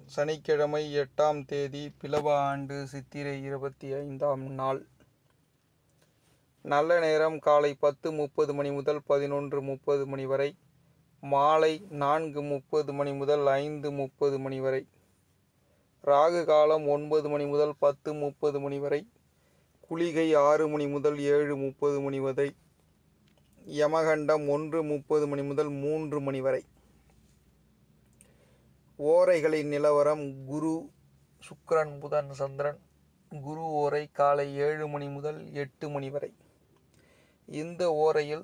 சனிக்கிழமை எட்டாம் தேதி பிலவ ஆண்டு சித்திரை இருபத்தி ஐந்தாம் நாள் நல்ல நேரம் காலை பத்து முப்பது மணி முதல் பதினொன்று முப்பது மணி வரை மாலை நான்கு முப்பது மணி முதல் ஐந்து முப்பது மணி வரை ராகு காலம் ஒன்பது மணி முதல் பத்து முப்பது மணி வரை குளிகை ஆறு மணி முதல் ஏழு முப்பது மணி வரை யமகண்டம் ஒன்று முப்பது மணி முதல் மூன்று மணி வரை ஓரைகளின் நிலவரம் குரு சுக்கிரன் புதன் சந்திரன் குரு ஓரை காலை ஏழு மணி முதல் எட்டு மணி வரை இந்த ஓரையில்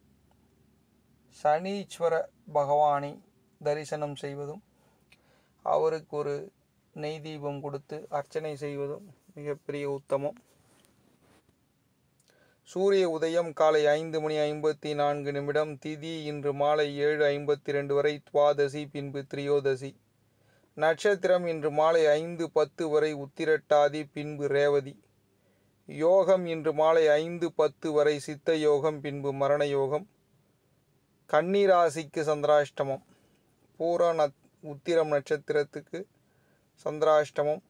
சனீஸ்வர பகவானை தரிசனம் செய்வதும் அவருக்கு ஒரு நெய் தீபம் கொடுத்து அர்ச்சனை செய்வதும் மிகப்பெரிய உத்தமம் சூரிய உதயம் காலை ஐந்து மணி ஐம்பத்தி நான்கு நிமிடம் திதி இன்று மாலை ஏழு ஐம்பத்தி ரெண்டு வரை துவாதசி பின்பு திரியோதசி நட்சத்திரம் இன்று மாலை ஐந்து பத்து வரை உத்திரட்டாதி பின்பு ரேவதி யோகம் இன்று மாலை ஐந்து பத்து வரை சித்த யோகம் பின்பு மரண யோகம் கன்னிராசிக்கு சந்திராஷ்டமம் பூர நத் உத்திரம் நட்சத்திரத்துக்கு சந்திராஷ்டமம்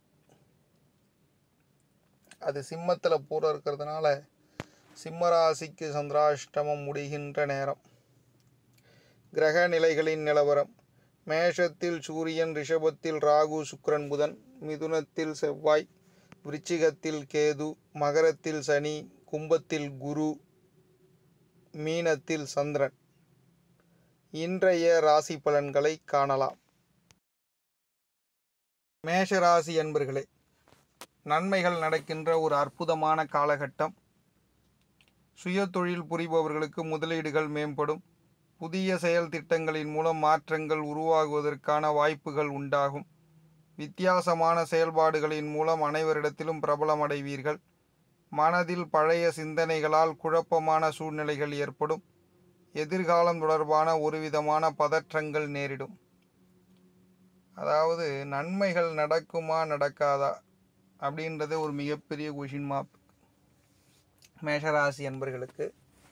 அது சிம்மத்தில் பூரம் இருக்கிறதுனால சிம்மராசிக்கு சந்திராஷ்டமம் முடிகின்ற நேரம் கிரக நிலைகளின் நிலவரம் மேஷத்தில் சூரியன் ரிஷபத்தில் ராகு சுக்கிரன் புதன் மிதுனத்தில் செவ்வாய் விருச்சிகத்தில் கேது மகரத்தில் சனி கும்பத்தில் குரு மீனத்தில் சந்திரன் இன்றைய ராசி பலன்களை காணலாம் மேஷராசி என்பர்களே நன்மைகள் நடக்கின்ற ஒரு அற்புதமான காலகட்டம் சுய தொழில் புரிபவர்களுக்கு முதலீடுகள் மேம்படும் புதிய செயல் திட்டங்களின் மூலம் மாற்றங்கள் உருவாகுவதற்கான வாய்ப்புகள் உண்டாகும் வித்தியாசமான செயல்பாடுகளின் மூலம் அனைவரிடத்திலும் பிரபலமடைவீர்கள் மனதில் பழைய சிந்தனைகளால் குழப்பமான சூழ்நிலைகள் ஏற்படும் எதிர்காலம் தொடர்பான ஒருவிதமான பதற்றங்கள் நேரிடும் அதாவது நன்மைகள் நடக்குமா நடக்காதா அப்படின்றது ஒரு மிகப்பெரிய கொஷின் மார்க் மேஷராசி என்பர்களுக்கு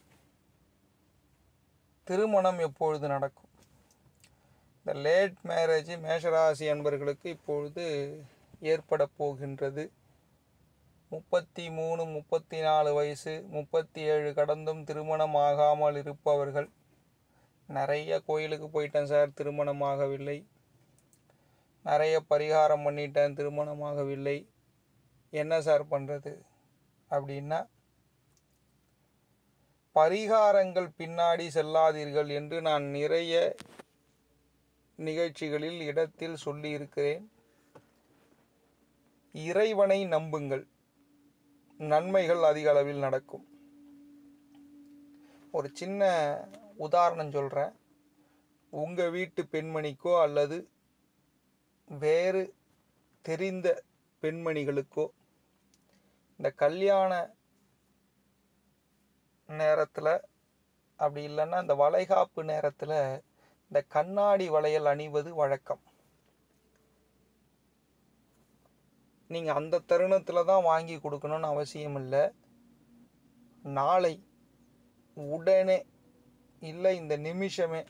திருமணம் எப்பொழுது நடக்கும் இந்த லேட் மேரேஜ் மேஷராசி என்பர்களுக்கு இப்பொழுது ஏற்பட போகின்றது முப்பத்தி மூணு முப்பத்தி நாலு வயசு முப்பத்தி ஏழு கடந்தும் திருமணம் ஆகாமல் இருப்பவர்கள் நிறைய கோயிலுக்கு போயிட்டேன் சார் திருமணம் ஆகவில்லை நிறைய பரிகாரம் பண்ணிட்டேன் திருமணமாகவில்லை என்ன சார் பண்ணுறது அப்படின்னா பரிகாரங்கள் பின்னாடி செல்லாதீர்கள் என்று நான் நிறைய நிகழ்ச்சிகளில் இடத்தில் சொல்லியிருக்கிறேன் இறைவனை நம்புங்கள் நன்மைகள் அதிக அளவில் நடக்கும் ஒரு சின்ன உதாரணம் சொல்கிறேன் உங்கள் வீட்டு பெண்மணிக்கோ அல்லது வேறு தெரிந்த பெண்மணிகளுக்கோ இந்த கல்யாண நேரத்தில் அப்படி இல்லைன்னா இந்த வளைகாப்பு நேரத்தில் இந்த கண்ணாடி வளையல் அணிவது வழக்கம் நீங்கள் அந்த தருணத்தில் தான் வாங்கி கொடுக்கணும்னு அவசியம் இல்லை நாளை உடனே இல்லை இந்த நிமிஷமே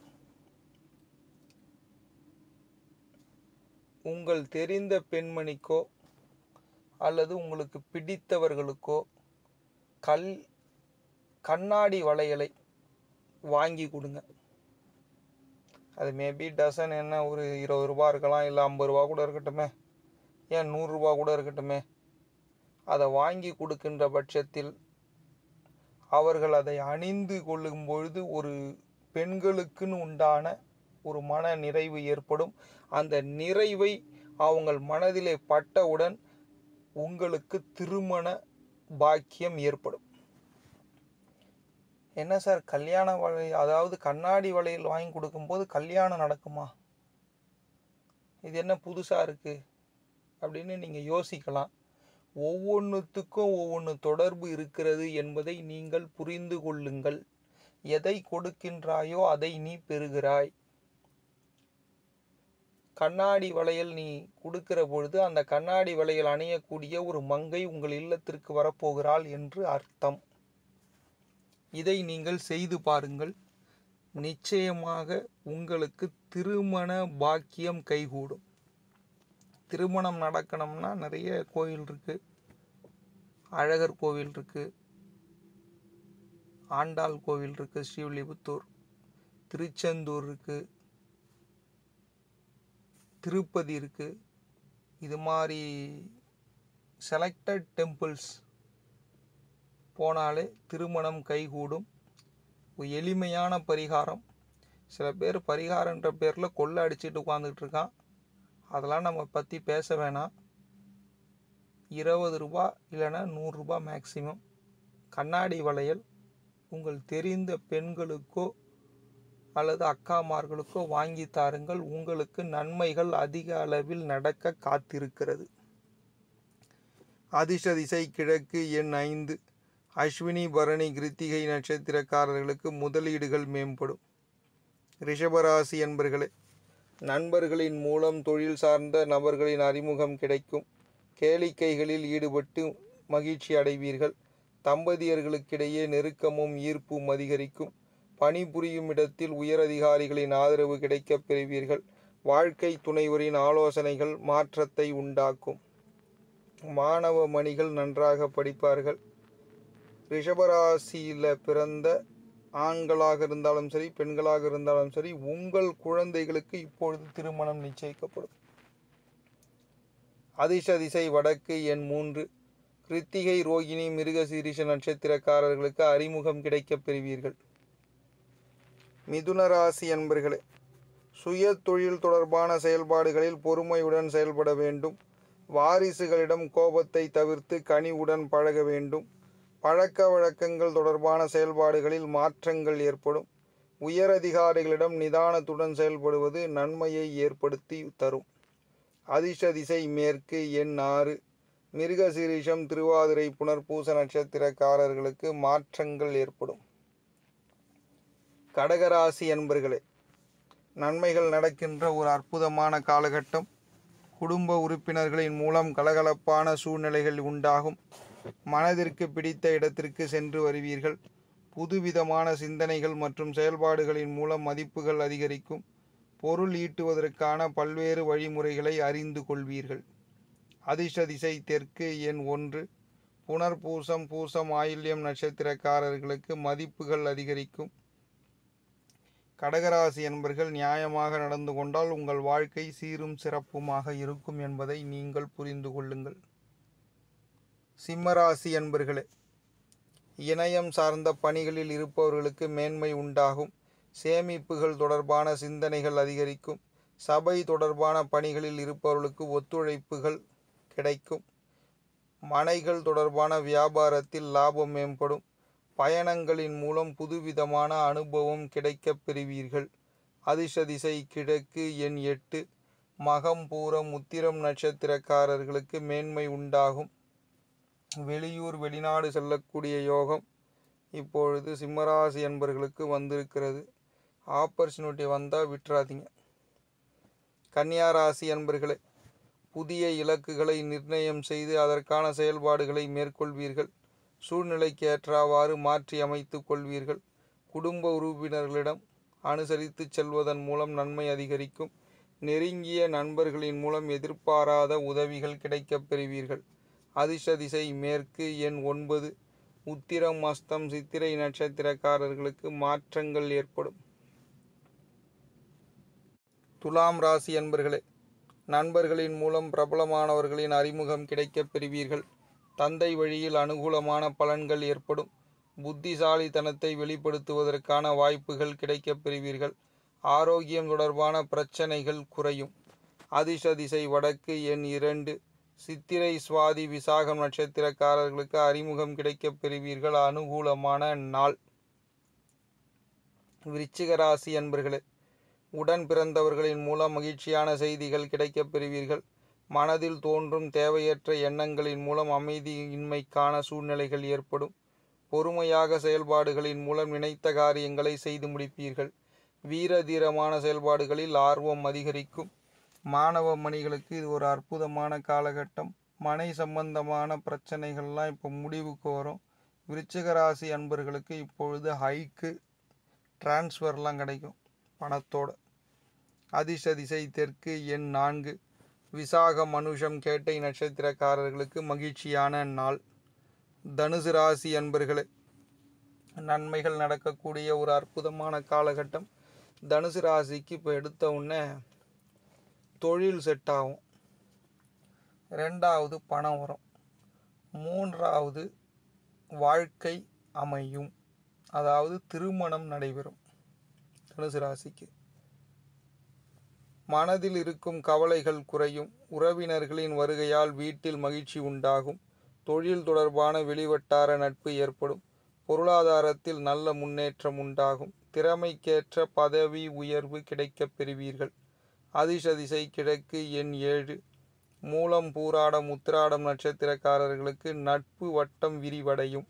உங்கள் தெரிந்த பெண்மணிக்கோ அல்லது உங்களுக்கு பிடித்தவர்களுக்கோ கல் கண்ணாடி வளையலை வாங்கி கொடுங்க அது மேபி டசன் என்ன ஒரு இருபது ரூபா இருக்கலாம் இல்லை ஐம்பது ரூபா கூட இருக்கட்டுமே ஏன் நூறுரூவா கூட இருக்கட்டுமே அதை வாங்கி கொடுக்கின்ற பட்சத்தில் அவர்கள் அதை அணிந்து கொள்ளும் பொழுது ஒரு பெண்களுக்குன்னு உண்டான ஒரு மன நிறைவு ஏற்படும் அந்த நிறைவை அவங்கள் மனதிலே பட்டவுடன் உங்களுக்கு திருமண பாக்கியம் ஏற்படும் என்ன சார் கல்யாண வளை அதாவது கண்ணாடி வளையல் வாங்கி கொடுக்கும்போது கல்யாணம் நடக்குமா இது என்ன புதுசாக இருக்குது அப்படின்னு நீங்கள் யோசிக்கலாம் ஒவ்வொன்றுத்துக்கும் ஒவ்வொன்று தொடர்பு இருக்கிறது என்பதை நீங்கள் புரிந்து கொள்ளுங்கள் எதை கொடுக்கின்றாயோ அதை நீ பெறுகிறாய் கண்ணாடி வளையல் நீ கொடுக்கிற பொழுது அந்த கண்ணாடி வளையல் அணியக்கூடிய ஒரு மங்கை உங்கள் இல்லத்திற்கு வரப்போகிறாள் என்று அர்த்தம் இதை நீங்கள் செய்து பாருங்கள் நிச்சயமாக உங்களுக்கு திருமண பாக்கியம் கைகூடும் திருமணம் நடக்கணும்னா நிறைய கோயில் இருக்குது அழகர் கோவில் இருக்குது ஆண்டாள் கோவில் இருக்குது ஸ்ரீவில்லிபுத்தூர் திருச்செந்தூர் இருக்குது திருப்பதி இருக்குது இது மாதிரி செலக்டட் டெம்பிள்ஸ் போனாலே திருமணம் கைகூடும் ஒரு எளிமையான பரிகாரம் சில பேர் பரிகாரன்ற பேரில் கொள்ளை அடிச்சுட்டு உட்காந்துக்கிட்டு இருக்கான் அதெல்லாம் நம்ம பற்றி பேச வேணாம் இருபது ரூபா இல்லைன்னா நூறுரூபா மேக்சிமம் கண்ணாடி வளையல் உங்கள் தெரிந்த பெண்களுக்கோ அல்லது அக்காமார்களுக்கோ வாங்கி தாருங்கள் உங்களுக்கு நன்மைகள் அதிக அளவில் நடக்க காத்திருக்கிறது அதிர்ஷ்ட திசை கிழக்கு எண் ஐந்து அஸ்வினி பரணி கிருத்திகை நட்சத்திரக்காரர்களுக்கு முதலீடுகள் மேம்படும் ரிஷபராசி என்பர்களே நண்பர்களின் மூலம் தொழில் சார்ந்த நபர்களின் அறிமுகம் கிடைக்கும் கேளிக்கைகளில் ஈடுபட்டு மகிழ்ச்சி அடைவீர்கள் தம்பதியர்களுக்கிடையே நெருக்கமும் ஈர்ப்பும் அதிகரிக்கும் பணிபுரியும் இடத்தில் உயரதிகாரிகளின் ஆதரவு கிடைக்கப் பெறுவீர்கள் வாழ்க்கை துணைவரின் ஆலோசனைகள் மாற்றத்தை உண்டாக்கும் மாணவ மணிகள் நன்றாக படிப்பார்கள் ரிஷபராசியில் பிறந்த ஆண்களாக இருந்தாலும் சரி பெண்களாக இருந்தாலும் சரி உங்கள் குழந்தைகளுக்கு இப்பொழுது திருமணம் நிச்சயிக்கப்படும் அதிர்ஷ்ட திசை வடக்கு எண் மூன்று கிருத்திகை ரோகிணி மிருகசீரிஷ நட்சத்திரக்காரர்களுக்கு அறிமுகம் கிடைக்கப் பெறுவீர்கள் மிதுன ராசி என்பர்களே சுய தொழில் தொடர்பான செயல்பாடுகளில் பொறுமையுடன் செயல்பட வேண்டும் வாரிசுகளிடம் கோபத்தை தவிர்த்து கனிவுடன் பழக வேண்டும் பழக்க வழக்கங்கள் தொடர்பான செயல்பாடுகளில் மாற்றங்கள் ஏற்படும் உயரதிகாரிகளிடம் நிதானத்துடன் செயல்படுவது நன்மையை ஏற்படுத்தி தரும் அதிர்ஷ்ட திசை மேற்கு எண் ஆறு மிருகசீரிஷம் திருவாதிரை புனர்பூச நட்சத்திரக்காரர்களுக்கு மாற்றங்கள் ஏற்படும் கடகராசி என்பர்களே நன்மைகள் நடக்கின்ற ஒரு அற்புதமான காலகட்டம் குடும்ப உறுப்பினர்களின் மூலம் கலகலப்பான சூழ்நிலைகள் உண்டாகும் மனதிற்கு பிடித்த இடத்திற்கு சென்று வருவீர்கள் புதுவிதமான சிந்தனைகள் மற்றும் செயல்பாடுகளின் மூலம் மதிப்புகள் அதிகரிக்கும் பொருள் ஈட்டுவதற்கான பல்வேறு வழிமுறைகளை அறிந்து கொள்வீர்கள் அதிர்ஷ்ட திசை தெற்கு எண் ஒன்று புனர்பூசம் பூசம் ஆயில்யம் நட்சத்திரக்காரர்களுக்கு மதிப்புகள் அதிகரிக்கும் கடகராசி என்பர்கள் நியாயமாக நடந்து கொண்டால் உங்கள் வாழ்க்கை சீரும் சிறப்புமாக இருக்கும் என்பதை நீங்கள் புரிந்து கொள்ளுங்கள் சிம்மராசி என்பர்களே இணையம் சார்ந்த பணிகளில் இருப்பவர்களுக்கு மேன்மை உண்டாகும் சேமிப்புகள் தொடர்பான சிந்தனைகள் அதிகரிக்கும் சபை தொடர்பான பணிகளில் இருப்பவர்களுக்கு ஒத்துழைப்புகள் கிடைக்கும் மனைகள் தொடர்பான வியாபாரத்தில் லாபம் மேம்படும் பயணங்களின் மூலம் புதுவிதமான அனுபவம் கிடைக்கப் பெறுவீர்கள் அதிர்ஷ்ட திசை கிழக்கு எண் எட்டு மகம் பூரம் உத்திரம் நட்சத்திரக்காரர்களுக்கு மேன்மை உண்டாகும் வெளியூர் வெளிநாடு செல்லக்கூடிய யோகம் இப்பொழுது சிம்மராசி என்பர்களுக்கு வந்திருக்கிறது ஆப்பர்ச்சுனிட்டி வந்தால் விட்டுறாதீங்க கன்னியா ராசி என்பர்களே புதிய இலக்குகளை நிர்ணயம் செய்து அதற்கான செயல்பாடுகளை மேற்கொள்வீர்கள் சூழ்நிலைக்கு ஏற்றவாறு மாற்றி அமைத்து கொள்வீர்கள் குடும்ப உறுப்பினர்களிடம் அனுசரித்து செல்வதன் மூலம் நன்மை அதிகரிக்கும் நெருங்கிய நண்பர்களின் மூலம் எதிர்பாராத உதவிகள் கிடைக்கப் பெறுவீர்கள் அதிர்ஷ்ட திசை மேற்கு எண் ஒன்பது உத்திரம் அஸ்தம் சித்திரை நட்சத்திரக்காரர்களுக்கு மாற்றங்கள் ஏற்படும் துலாம் ராசி என்பர்களே நண்பர்களின் மூலம் பிரபலமானவர்களின் அறிமுகம் கிடைக்கப் பெறுவீர்கள் தந்தை வழியில் அனுகூலமான பலன்கள் ஏற்படும் புத்திசாலித்தனத்தை வெளிப்படுத்துவதற்கான வாய்ப்புகள் கிடைக்கப் பெறுவீர்கள் ஆரோக்கியம் தொடர்பான பிரச்சனைகள் குறையும் அதிர்ஷ்ட திசை வடக்கு எண் இரண்டு சித்திரை சுவாதி விசாகம் நட்சத்திரக்காரர்களுக்கு அறிமுகம் கிடைக்கப் பெறுவீர்கள் அனுகூலமான நாள் விருச்சிக ராசி அன்பர்களே உடன் பிறந்தவர்களின் மூலம் மகிழ்ச்சியான செய்திகள் கிடைக்கப் பெறுவீர்கள் மனதில் தோன்றும் தேவையற்ற எண்ணங்களின் மூலம் அமைதியின்மைக்கான சூழ்நிலைகள் ஏற்படும் பொறுமையாக செயல்பாடுகளின் மூலம் நினைத்த காரியங்களை செய்து முடிப்பீர்கள் வீர தீரமான செயல்பாடுகளில் ஆர்வம் அதிகரிக்கும் மாணவ மணிகளுக்கு இது ஒரு அற்புதமான காலகட்டம் மனை சம்பந்தமான பிரச்சனைகள்லாம் இப்போ முடிவுக்கு வரும் விருச்சிக ராசி அன்பர்களுக்கு இப்பொழுது ஹைக்கு டிரான்ஸ்ஃபர்லாம் கிடைக்கும் பணத்தோட அதிர்ஷ்ட திசை தெற்கு எண் நான்கு விசாக மனுஷம் கேட்டை நட்சத்திரக்காரர்களுக்கு மகிழ்ச்சியான நாள் தனுசு ராசி அன்பர்களே நன்மைகள் நடக்கக்கூடிய ஒரு அற்புதமான காலகட்டம் தனுசு ராசிக்கு இப்போ எடுத்த உடனே தொழில் செட் ஆகும் ரெண்டாவது பணம் வரும் மூன்றாவது வாழ்க்கை அமையும் அதாவது திருமணம் நடைபெறும் தனுசு ராசிக்கு மனதில் இருக்கும் கவலைகள் குறையும் உறவினர்களின் வருகையால் வீட்டில் மகிழ்ச்சி உண்டாகும் தொழில் தொடர்பான வெளிவட்டார நட்பு ஏற்படும் பொருளாதாரத்தில் நல்ல முன்னேற்றம் உண்டாகும் திறமைக்கேற்ற பதவி உயர்வு கிடைக்கப் பெறுவீர்கள் அதிர்ஷ திசை கிழக்கு எண் ஏழு மூலம் பூராடம் உத்திராடம் நட்சத்திரக்காரர்களுக்கு நட்பு வட்டம் விரிவடையும்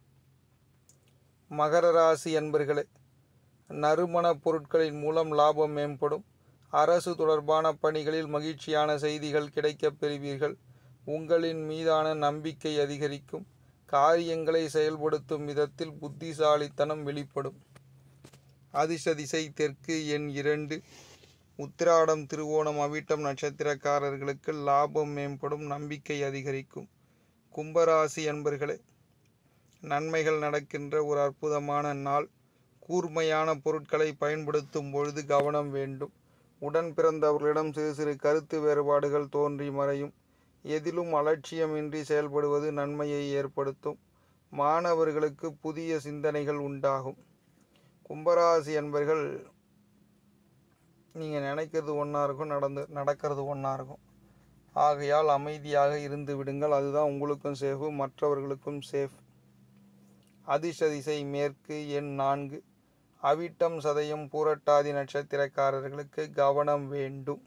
மகர ராசி அன்பர்களே நறுமணப் பொருட்களின் மூலம் லாபம் மேம்படும் அரசு தொடர்பான பணிகளில் மகிழ்ச்சியான செய்திகள் கிடைக்கப் பெறுவீர்கள் உங்களின் மீதான நம்பிக்கை அதிகரிக்கும் காரியங்களை செயல்படுத்தும் விதத்தில் புத்திசாலித்தனம் வெளிப்படும் அதிர்ஷ்ட திசை தெற்கு எண் இரண்டு உத்திராடம் திருவோணம் அவிட்டம் நட்சத்திரக்காரர்களுக்கு லாபம் மேம்படும் நம்பிக்கை அதிகரிக்கும் கும்பராசி அன்பர்களே நன்மைகள் நடக்கின்ற ஒரு அற்புதமான நாள் கூர்மையான பொருட்களை பயன்படுத்தும் பொழுது கவனம் வேண்டும் உடன் பிறந்தவர்களிடம் சிறு சிறு கருத்து வேறுபாடுகள் தோன்றி மறையும் எதிலும் அலட்சியமின்றி செயல்படுவது நன்மையை ஏற்படுத்தும் மாணவர்களுக்கு புதிய சிந்தனைகள் உண்டாகும் கும்பராசி என்பர்கள் நீங்கள் நினைக்கிறது ஒன்றா இருக்கும் நடந்து நடக்கிறது ஒன்றா இருக்கும் ஆகையால் அமைதியாக இருந்து விடுங்கள் அதுதான் உங்களுக்கும் சேஃபு மற்றவர்களுக்கும் சேஃப் அதிர்ஷ்ட திசை மேற்கு எண் நான்கு அவிட்டம் சதயம் பூரட்டாதி நட்சத்திரக்காரர்களுக்கு கவனம் வேண்டும்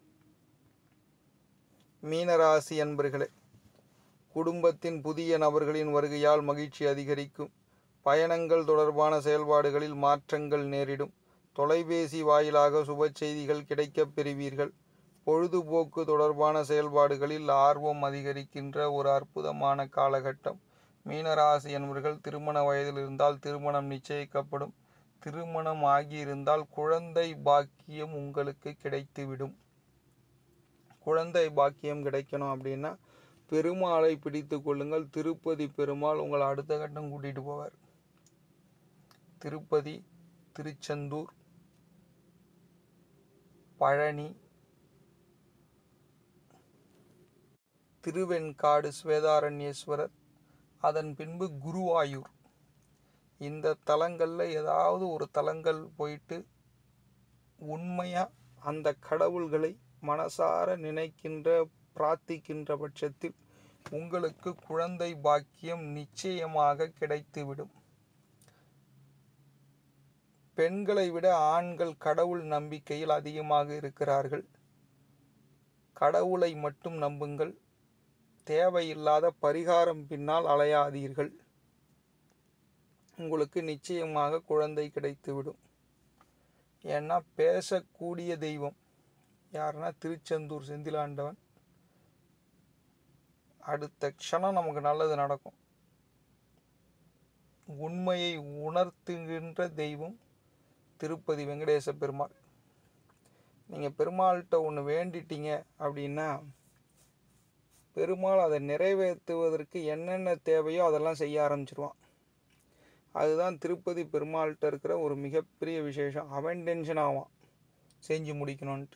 மீனராசி அன்பர்களே குடும்பத்தின் புதிய நபர்களின் வருகையால் மகிழ்ச்சி அதிகரிக்கும் பயணங்கள் தொடர்பான செயல்பாடுகளில் மாற்றங்கள் நேரிடும் தொலைபேசி வாயிலாக சுப செய்திகள் கிடைக்கப் பெறுவீர்கள் பொழுதுபோக்கு தொடர்பான செயல்பாடுகளில் ஆர்வம் அதிகரிக்கின்ற ஒரு அற்புதமான காலகட்டம் மீனராசி என்பவர்கள் திருமண வயதில் இருந்தால் திருமணம் நிச்சயிக்கப்படும் திருமணம் ஆகியிருந்தால் குழந்தை பாக்கியம் உங்களுக்கு கிடைத்துவிடும் குழந்தை பாக்கியம் கிடைக்கணும் அப்படின்னா பெருமாளை பிடித்து கொள்ளுங்கள் திருப்பதி பெருமாள் உங்களை அடுத்த கட்டம் கூட்டிகிட்டு போவார் திருப்பதி திருச்செந்தூர் பழனி திருவெண்காடு ஸ்வேதாரண்யேஸ்வரர் அதன் பின்பு குருவாயூர் இந்த தலங்களில் ஏதாவது ஒரு தலங்கள் போயிட்டு உண்மையாக அந்த கடவுள்களை மனசார நினைக்கின்ற பிரார்த்திக்கின்ற பட்சத்தில் உங்களுக்கு குழந்தை பாக்கியம் நிச்சயமாக கிடைத்துவிடும் பெண்களை விட ஆண்கள் கடவுள் நம்பிக்கையில் அதிகமாக இருக்கிறார்கள் கடவுளை மட்டும் நம்புங்கள் தேவையில்லாத பரிகாரம் பின்னால் அலையாதீர்கள் உங்களுக்கு நிச்சயமாக குழந்தை கிடைத்துவிடும் ஏன்னா பேசக்கூடிய தெய்வம் யாருன்னா திருச்செந்தூர் செந்திலாண்டவன் அடுத்த க்ஷணம் நமக்கு நல்லது நடக்கும் உண்மையை உணர்த்துகின்ற தெய்வம் திருப்பதி வெங்கடேச பெருமாள் நீங்கள் பெருமாள்கிட்ட ஒன்று வேண்டிட்டீங்க அப்படின்னா பெருமாள் அதை நிறைவேற்றுவதற்கு என்னென்ன தேவையோ அதெல்லாம் செய்ய ஆரம்பிச்சிருவான் அதுதான் திருப்பதி பெருமாள்கிட்ட இருக்கிற ஒரு மிகப்பெரிய விசேஷம் அவன் டென்ஷன் ஆவான் செஞ்சு முடிக்கணும்ன்ட்டு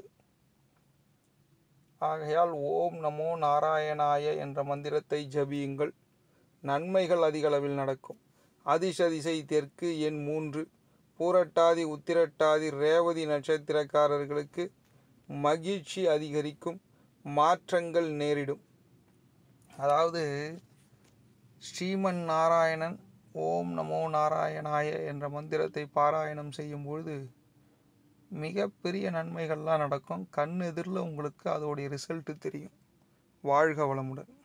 ஆகையால் ஓம் நமோ நாராயணாய என்ற மந்திரத்தை ஜபியுங்கள் நன்மைகள் அதிகளவில் நடக்கும் அதிர்ஷ திசை தெற்கு எண் மூன்று பூரட்டாதி உத்திரட்டாதி ரேவதி நட்சத்திரக்காரர்களுக்கு மகிழ்ச்சி அதிகரிக்கும் மாற்றங்கள் நேரிடும் அதாவது ஸ்ரீமன் நாராயணன் ஓம் நமோ நாராயணாய என்ற மந்திரத்தை பாராயணம் செய்யும் பொழுது மிகப்பெரிய நன்மைகள்லாம் நடக்கும் கண் எதிரில் உங்களுக்கு அதோடைய ரிசல்ட்டு தெரியும் வாழ்க வளமுடன்